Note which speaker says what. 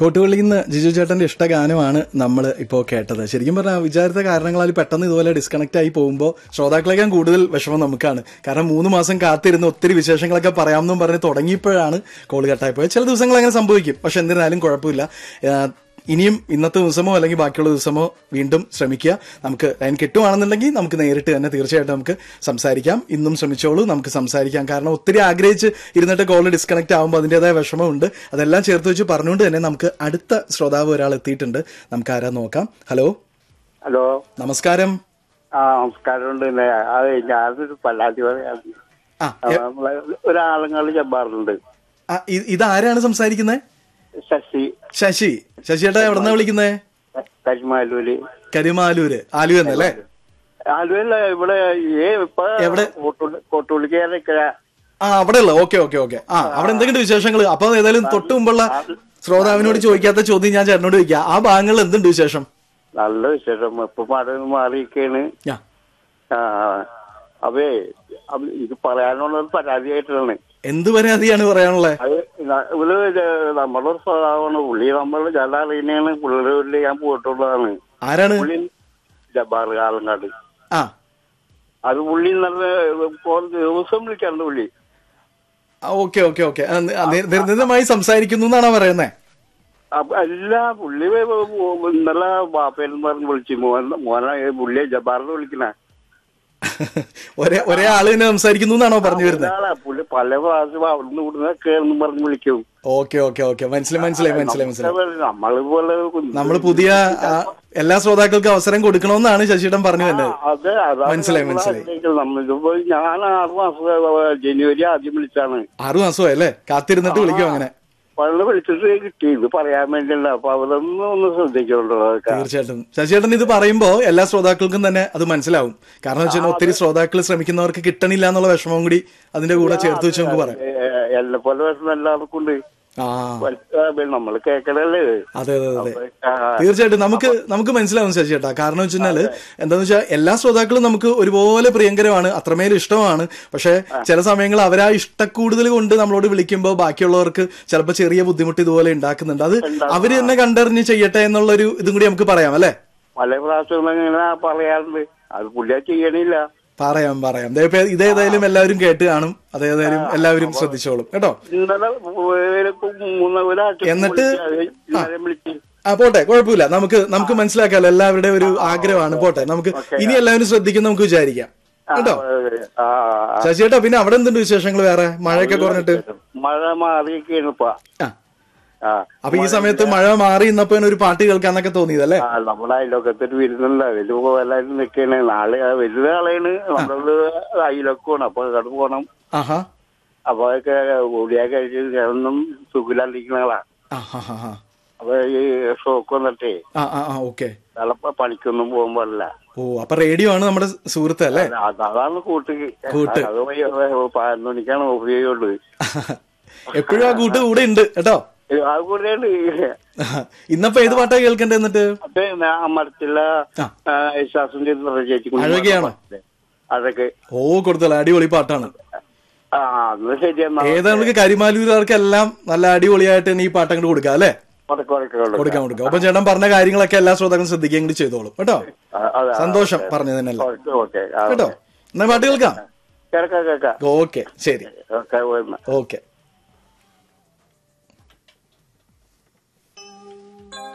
Speaker 1: കോട്ടുപള്ളിയിൽ നിന്ന് ജിജു ചേട്ടന്റെ ഇഷ്ട ഗാനമാണ് നമ്മൾ ഇപ്പോൾ കേട്ടത് ശരിക്കും പറഞ്ഞാൽ വിചാരിച്ച കാരണങ്ങളാൽ പെട്ടെന്ന് ഇതുപോലെ ഡിസ്കണക്ട് ആയി പോകുമ്പോൾ ശ്രോതാക്കളേക്കാൾ കൂടുതൽ വിഷമം നമുക്കാണ് കാരണം മൂന്ന് മാസം കാത്തിരുന്ന് ഒത്തിരി വിശേഷങ്ങളൊക്കെ പറയാമെന്നും പറഞ്ഞ് തുടങ്ങിയപ്പോഴാണ് കോൾ കട്ടായി പോയത് ചില ദിവസങ്ങൾ അങ്ങനെ സംഭവിക്കും പക്ഷെ എന്നിരുന്നാലും കുഴപ്പമില്ല ആ, ഇനിയും ഇന്നത്തെ ദിവസമോ അല്ലെങ്കിൽ ബാക്കിയുള്ള ദിവസമോ വീണ്ടും ശ്രമിക്കുക നമുക്ക് ലൈൻ കിട്ടുവാണെന്നുണ്ടെങ്കിൽ നമുക്ക് നേരിട്ട് തന്നെ തീർച്ചയായിട്ടും നമുക്ക് സംസാരിക്കാം ഇന്നും ശ്രമിച്ചോളൂ നമുക്ക് സംസാരിക്കാം കാരണം ഒത്തിരി ആഗ്രഹിച്ച് ഇരുന്നിട്ട് കോൾ ഡിസ്കണക്ട് ആകുമ്പോൾ അതിൻ്റെതായ വിഷമമുണ്ട് അതെല്ലാം ചേർത്ത് വെച്ച് പറഞ്ഞുകൊണ്ട് തന്നെ നമുക്ക് അടുത്ത ശ്രോതാവ് ഒരാൾ എത്തിയിട്ടുണ്ട് നമുക്ക് ആരാ നോക്കാം ഹലോ
Speaker 2: ഹലോ
Speaker 1: നമസ്കാരം
Speaker 2: ആ നമസ്കാരമുണ്ട് പിന്നെ അത് ഞാനൊരു പരാതി പറയാം
Speaker 1: ആ എ-
Speaker 2: ഒരാളുങ്ങൾ ചെമ്പാറുണ്ട്
Speaker 1: ആ, ഇ- ഇതാരാണ് സംസാരിക്കുന്നത്
Speaker 2: ശശി
Speaker 1: ശശി ശശി ചേട്ടാ എവിടെന്നാ വിളിക്കുന്നത്
Speaker 2: കരിമാലൂര്
Speaker 1: കരിമാലൂര് ആലു എന്നല്ലേ
Speaker 2: ആലുവല്ല ഇവിടെ ഏ ഇപ്പൊ
Speaker 1: എവിടെ?
Speaker 2: കോട്ടുള്ളിക്കാരൊക്കെ
Speaker 1: ആ അവിടെയുള്ള ഓക്കെ ഓക്കെ ഓക്കെ ആ അവിടെ എന്തെങ്കിലും വിശേഷങ്ങൾ അപ്പൊ ഏതായാലും തൊട്ട് മുമ്പുള്ള ശ്രോതാവിനോട് ചോദിക്കാത്ത ചോദ്യം ഞാൻ ചേട്ടനോട് ചോദിക്കാം ആ ഭാഗങ്ങളിൽ എന്തുണ്ട് വിശേഷം
Speaker 2: നല്ല വിശേഷം ഇപ്പൊ മഴ മാറിയിരിക്കാണ്
Speaker 1: ആ,
Speaker 2: ആ അപ്പേ അത് ഇത് പറയാനുള്ള ഒരു പരാതിയായിട്ടാണ്
Speaker 1: എന്ത് പരാതിയാണ് പറയാനുള്ളത്
Speaker 2: അത് ന- ഇവര് ഇത് നമ്മുടെ ഒരു സ്വഭാവമാണ് പുള്ളി നമ്മൾ ചില അറിയുന്നതാണ് പുള്ളിയുടെ ഞാൻ പോയിട്ടുള്ളതാണ്
Speaker 1: ആരാണ്
Speaker 2: പുള്ളി ജബ്ബാർ കാലങ്ങാട്
Speaker 1: ആ
Speaker 2: അത് പുള്ളി നല്ല കുറേ ദിവസം വിളിക്കാറുണ്ട് പുള്ളി
Speaker 1: ഓക്കെ ഓക്കെ ഓക്കെ നിരന്തരമായി സംസാരിക്കുന്നു എന്നാണോ പറയുന്നത്
Speaker 2: അപ്പൊ അല്ല പുള്ളി വേ- വേ- ഇന്നലെ ബാപ്പേന്ന് പറഞ്ഞ് വിളിച്ചു മോൻ മോനെ പുള്ളിയെ ജബ്ബാറിന് വിളിക്കണ
Speaker 1: ഒരേ ഒരേ ആള് തന്നെ സംസാരിക്കുന്നു എന്നാണോ പറഞ്ഞു വരുന്നത്
Speaker 2: ഒരാളാ പുള്ളി പല പ്രാവശ്യം അവിടുന്ന് ഇവിടുന്ന് കേറെന്ന് പറഞ്ഞ് വിളിക്കും
Speaker 1: ഓക്കെ ഓക്കെ ഓക്കെ മനസ്സിലായി മനസ്സിലായി മനസ്സിലായി മനസ്സിലായി
Speaker 2: നമ്മളിപോലെ
Speaker 1: നമ്മൾ പുതിയ ആ, എല്ലാ ശ്രോതാക്കൾക്കും അവസരം കൊടുക്കണമെന്നാണ് ശശിയുടെ പറഞ്ഞു വരുന്നത്
Speaker 2: അതെ അതാണ്
Speaker 1: മനസ്സിലായി,
Speaker 2: നമ്മള്
Speaker 1: മനസ്സിലായി.
Speaker 2: ആഗ്രഹിക്കുന്നത്. നമ്മളിപ്പോ ഞാൻ ആറ് മാസം ജനുവരി ആദ്യം വിളിച്ചാണ്
Speaker 1: ആറു മാസമായി അല്ലേ കാത്തിരുന്നിട്ട് വിളിക്കും അങ്ങനെ
Speaker 2: പള്ളി വിളിച്ചിട്ട് കിട്ടി ഇത് പറയാൻ വേണ്ടിയല്ല അപ്പൊ അവരൊന്നും ഒന്ന് ശ്രദ്ധിക്കുന്നുണ്ടോ അതൊക്കെ
Speaker 1: തീർച്ചയായിട്ടും ശശിയേട്ടൻ ഇത് പറയുമ്പോ എല്ലാ ശ്രോതാക്കൾക്കും തന്നെ അത് മനസ്സിലാവും കാരണം വെച്ചാൽ ഒത്തിരി ശ്രോതാക്കൾ ശ്രമിക്കുന്നവർക്ക് കിട്ടണില്ല എന്നുള്ള വിഷമവും കൂടി അതിന്റെ കൂടെ ചേർത്ത് വെച്ച് നമുക്ക് പറയാം
Speaker 2: എന്നെ പോലെ വിഷമം എല്ലാവർക്കും ഉണ്ട്
Speaker 1: ആ
Speaker 2: നമ്മൾ കേക്കണല്ലേ
Speaker 1: അതെ അതെ അതെ
Speaker 2: ആ,
Speaker 1: തീർച്ചയായിട്ടും നമുക്ക് നമുക്ക് മനസ്സിലാവും ശശി ചേട്ടാ കാരണം വെച്ചാല് എന്താന്ന് വെച്ചാൽ എല്ലാ ശ്രോതാക്കളും നമുക്ക് ഒരുപോലെ പ്രിയങ്കരമാണ് അത്രമേൽ ഇഷ്ടമാണ് പക്ഷെ ചില സമയങ്ങൾ അവരാ ഇഷ്ടക്കൂടുതൽ കൊണ്ട് നമ്മളോട് വിളിക്കുമ്പോൾ ബാക്കിയുള്ളവർക്ക് ചിലപ്പോൾ ചെറിയ ബുദ്ധിമുട്ട് ഇതുപോലെ ഉണ്ടാക്കുന്നുണ്ട് അത് അവര് തന്നെ കണ്ടറിഞ്ഞ് ചെയ്യട്ടെ എന്നുള്ളൊരു ഇതും കൂടി നമുക്ക് പറയാം അല്ലെ
Speaker 2: പല പ്രാവശ്യം ഇങ്ങനെ പറയാറുണ്ട് അത് പുള്ളിയെ ചെയ്യണില്ല
Speaker 1: പറയാം പറയാം ദേ ഇപ്പൊ ഇതേതായാലും എല്ലാവരും കേട്ട് കാണും അതേതായാലും എല്ലാവരും ശ്രദ്ധിച്ചോളും കേട്ടോ
Speaker 2: ഇന്നലെ മൂന്ന് ഒരാഴ്ച
Speaker 1: എന്നിട്ട്
Speaker 2: ഇന്നലെ വിളിച്ച്
Speaker 1: ആ പോട്ടെ കുഴപ്പമില്ല നമുക്ക് നമുക്ക് മനസ്സിലാക്കാമല്ലോ എല്ലാവരുടെ ഒരു ആഗ്രഹമാണ് പോട്ടെ നമുക്ക് ഇനി എല്ലാവരും ശ്രദ്ധിക്കും നമുക്ക് വിചാരിക്കാം കേട്ടോ
Speaker 2: ആ, ആ.
Speaker 1: ശശി ചേട്ടാ പിന്നെ അവിടെ എന്തുണ്ട് വിശേഷങ്ങൾ വേറെ മഴയൊക്കെ കുറഞ്ഞിട്ട്
Speaker 2: മഴ മാറിയൊക്കെയാണ് ഇപ്പൊ
Speaker 1: ആ
Speaker 2: ആ
Speaker 1: അപ്പൊ ഈ സമയത്ത് മഴ മാറി ഇന്നപ്പോ ഒരു പാട്ട് കേൾക്കാന്നൊക്കെ തോന്നിയതല്ലേ
Speaker 2: ആ, നമ്മുടെ അയലോക്കത്തൊരു വരുന്നുണ്ട് അതില് എല്ലാവരും നിൽക്കണേ നാളെ ആ വലുത് കളയാണ് നമ്മളത് അയലൊക്കെയാണ് അപ്പൊ അങ്ങോട്ട് പോണം
Speaker 1: ആഹാ
Speaker 2: അപ്പൊ അതൊക്കെ ഗുളിക കഴിച്ച് ഒന്നും സുഖില്ലാണ്ടിരിക്കുന്ന ആളാ
Speaker 1: ആ ഹാ ഹാ ഹാ
Speaker 2: അപ്പൊ ഈ ഷോക്ക് വന്നിട്ടേ
Speaker 1: ആ ആ ആ ഓക്കെ
Speaker 2: ചിലപ്പോ പണിക്കൊന്നും പോകാൻ പാടില്ല
Speaker 1: ഓ അപ്പൊ റേഡിയോ ആണ് നമ്മുടെ സുഹൃത്ത് അല്ലേ
Speaker 2: അത് അതാണ് കൂട്ട്
Speaker 1: കൂട്ട്.
Speaker 2: അത് വഴി പതിനൊന്ന് മണിക്കാണ് ഓഫ് ചെയ്യുള്ളൂ
Speaker 1: എപ്പോഴും ആ കൂട്ട് കൂടെ ഉണ്ട് കേട്ടോ
Speaker 2: അത് കൂടെയാണ്
Speaker 1: ഇന്നപ്പോ ഏത് പാട്ടാ കേൾക്കണ്ടേ എന്നിട്ട്
Speaker 2: അപ്പൊ ഞാൻ അമർത്തില്ല
Speaker 1: ആ.
Speaker 2: ശ്വാസം ചെയ്ത് ചേച്ചി
Speaker 1: അഴകയാണോ?
Speaker 2: അതൊക്കെ
Speaker 1: ഓ കൊടുത്തോളാം അടിപൊളി പാട്ടാണ്
Speaker 2: ആ എന്നാ ശരി എന്നാ
Speaker 1: ഏതാ നമുക്ക് കരിമാലൂരുകാർക്കെല്ലാം നല്ല അടിപൊളിയായിട്ട് തന്നെ ഈ പാട്ട് അങ്ങോട്ട് കൊടുക്കാം അല്ലേ
Speaker 2: കൊടുക്കാം, കൊടുക്കാം, കൊടുക്കാം.
Speaker 1: കൊടുക്കാം കൊടുക്കാം അപ്പൊ ചേട്ടൻ പറഞ്ഞ കാര്യങ്ങളൊക്കെ എല്ലാ ശ്രോതാക്കളും ശ്രദ്ധിക്കുകയും കൂടി ചെയ്തോളും കേട്ടോ
Speaker 2: ആ, അതെ, ആ,
Speaker 1: സന്തോഷം
Speaker 2: ഓക്കെ.
Speaker 1: പറഞ്ഞതിനല്ല
Speaker 2: ഓക്കെ ഓക്കെ ആ,
Speaker 1: കേട്ടോ എന്നാ പാട്ട് കേൾക്കാം
Speaker 2: കേൾക്കാം കേൾക്കാം
Speaker 1: ഓക്കെ ശരി
Speaker 2: ഓക്കെ എന്നാ
Speaker 1: ഓക്കെ